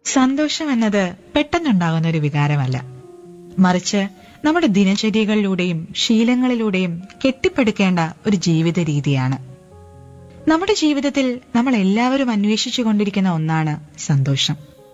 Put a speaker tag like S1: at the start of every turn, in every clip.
S1: സന്തോഷം എന്നത് പെട്ടെന്നുണ്ടാകുന്ന ഒരു വികാരമല്ല മറിച്ച് നമ്മുടെ ദിനചര്യകളിലൂടെയും ശീലങ്ങളിലൂടെയും കെട്ടിപ്പടുക്കേണ്ട ഒരു ജീവിത രീതിയാണ് നമ്മുടെ ജീവിതത്തിൽ നമ്മൾ എല്ലാവരും അന്വേഷിച്ചു കൊണ്ടിരിക്കുന്ന ഒന്നാണ് സന്തോഷം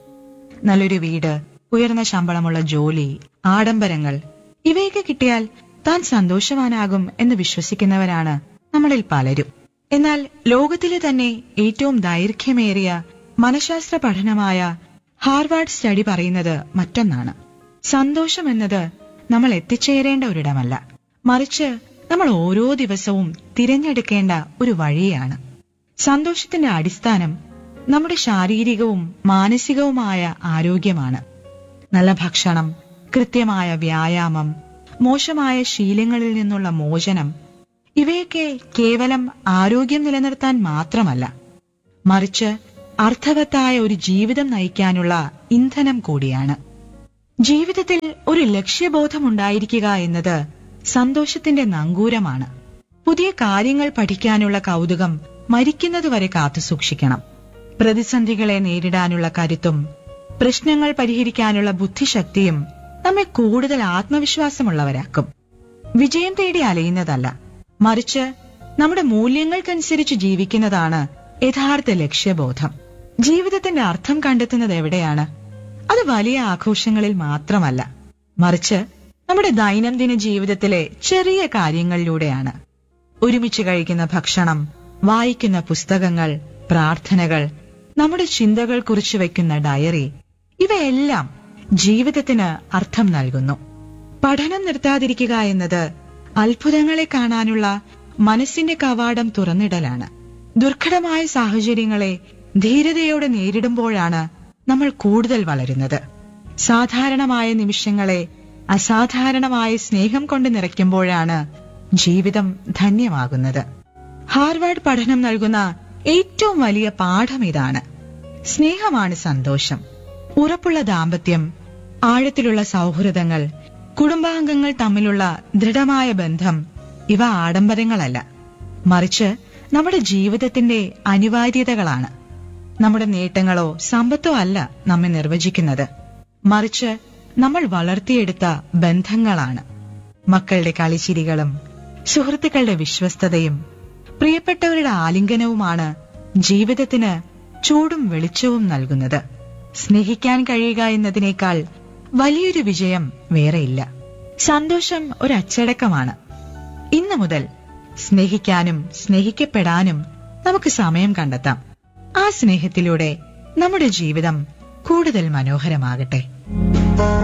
S1: നല്ലൊരു വീട് ഉയർന്ന ശമ്പളമുള്ള ജോലി ആഡംബരങ്ങൾ ഇവയൊക്കെ കിട്ടിയാൽ താൻ സന്തോഷവാനാകും എന്ന് വിശ്വസിക്കുന്നവരാണ് നമ്മളിൽ പലരും എന്നാൽ ലോകത്തിലെ തന്നെ ഏറ്റവും ദൈർഘ്യമേറിയ മനഃശാസ്ത്ര പഠനമായ ഹാർവാർഡ് സ്റ്റഡി പറയുന്നത് മറ്റൊന്നാണ് സന്തോഷം എന്നത് നമ്മൾ എത്തിച്ചേരേണ്ട ഒരിടമല്ല മറിച്ച് നമ്മൾ ഓരോ ദിവസവും തിരഞ്ഞെടുക്കേണ്ട ഒരു വഴിയാണ് സന്തോഷത്തിന്റെ അടിസ്ഥാനം നമ്മുടെ ശാരീരികവും മാനസികവുമായ ആരോഗ്യമാണ് നല്ല ഭക്ഷണം കൃത്യമായ വ്യായാമം മോശമായ ശീലങ്ങളിൽ നിന്നുള്ള മോചനം ഇവയൊക്കെ കേവലം ആരോഗ്യം നിലനിർത്താൻ മാത്രമല്ല മറിച്ച് അർത്ഥവത്തായ ഒരു ജീവിതം നയിക്കാനുള്ള ഇന്ധനം കൂടിയാണ് ജീവിതത്തിൽ ഒരു ലക്ഷ്യബോധമുണ്ടായിരിക്കുക എന്നത് സന്തോഷത്തിന്റെ നങ്കൂരമാണ് പുതിയ കാര്യങ്ങൾ പഠിക്കാനുള്ള കൗതുകം മരിക്കുന്നതുവരെ കാത്തുസൂക്ഷിക്കണം പ്രതിസന്ധികളെ നേരിടാനുള്ള കരുത്തും പ്രശ്നങ്ങൾ പരിഹരിക്കാനുള്ള ബുദ്ധിശക്തിയും നമ്മെ കൂടുതൽ ആത്മവിശ്വാസമുള്ളവരാക്കും വിജയം തേടി അലയുന്നതല്ല മറിച്ച് നമ്മുടെ മൂല്യങ്ങൾക്കനുസരിച്ച് ജീവിക്കുന്നതാണ് യഥാർത്ഥ ലക്ഷ്യബോധം ജീവിതത്തിന്റെ അർത്ഥം കണ്ടെത്തുന്നത് എവിടെയാണ് അത് വലിയ ആഘോഷങ്ങളിൽ മാത്രമല്ല മറിച്ച് നമ്മുടെ ദൈനംദിന ജീവിതത്തിലെ ചെറിയ കാര്യങ്ങളിലൂടെയാണ് ഒരുമിച്ച് കഴിക്കുന്ന ഭക്ഷണം വായിക്കുന്ന പുസ്തകങ്ങൾ പ്രാർത്ഥനകൾ നമ്മുടെ ചിന്തകൾ കുറിച്ചു വയ്ക്കുന്ന ഡയറി ഇവയെല്ലാം ജീവിതത്തിന് അർത്ഥം നൽകുന്നു പഠനം നിർത്താതിരിക്കുക എന്നത് അത്ഭുതങ്ങളെ കാണാനുള്ള മനസ്സിന്റെ കവാടം തുറന്നിടലാണ് ദുർഘടമായ സാഹചര്യങ്ങളെ ധീരതയോടെ നേരിടുമ്പോഴാണ് നമ്മൾ കൂടുതൽ വളരുന്നത് സാധാരണമായ നിമിഷങ്ങളെ അസാധാരണമായ സ്നേഹം കൊണ്ട് നിറയ്ക്കുമ്പോഴാണ് ജീവിതം ധന്യമാകുന്നത് ഹാർവാർഡ് പഠനം നൽകുന്ന ഏറ്റവും വലിയ പാഠം ഇതാണ് സ്നേഹമാണ് സന്തോഷം ഉറപ്പുള്ള ദാമ്പത്യം ആഴത്തിലുള്ള സൗഹൃദങ്ങൾ കുടുംബാംഗങ്ങൾ തമ്മിലുള്ള ദൃഢമായ ബന്ധം ഇവ ആഡംബരങ്ങളല്ല മറിച്ച് നമ്മുടെ ജീവിതത്തിന്റെ അനിവാര്യതകളാണ് നമ്മുടെ നേട്ടങ്ങളോ സമ്പത്തോ അല്ല നമ്മെ നിർവചിക്കുന്നത് മറിച്ച് നമ്മൾ വളർത്തിയെടുത്ത ബന്ധങ്ങളാണ് മക്കളുടെ കളിച്ചിരികളും സുഹൃത്തുക്കളുടെ വിശ്വസ്തതയും പ്രിയപ്പെട്ടവരുടെ ആലിംഗനവുമാണ് ജീവിതത്തിന് ചൂടും വെളിച്ചവും നൽകുന്നത് സ്നേഹിക്കാൻ കഴിയുക എന്നതിനേക്കാൾ വലിയൊരു വിജയം വേറെയില്ല സന്തോഷം ഒരു അച്ചടക്കമാണ് ഇന്നു മുതൽ സ്നേഹിക്കാനും സ്നേഹിക്കപ്പെടാനും നമുക്ക് സമയം കണ്ടെത്താം ആ സ്നേഹത്തിലൂടെ നമ്മുടെ ജീവിതം കൂടുതൽ മനോഹരമാകട്ടെ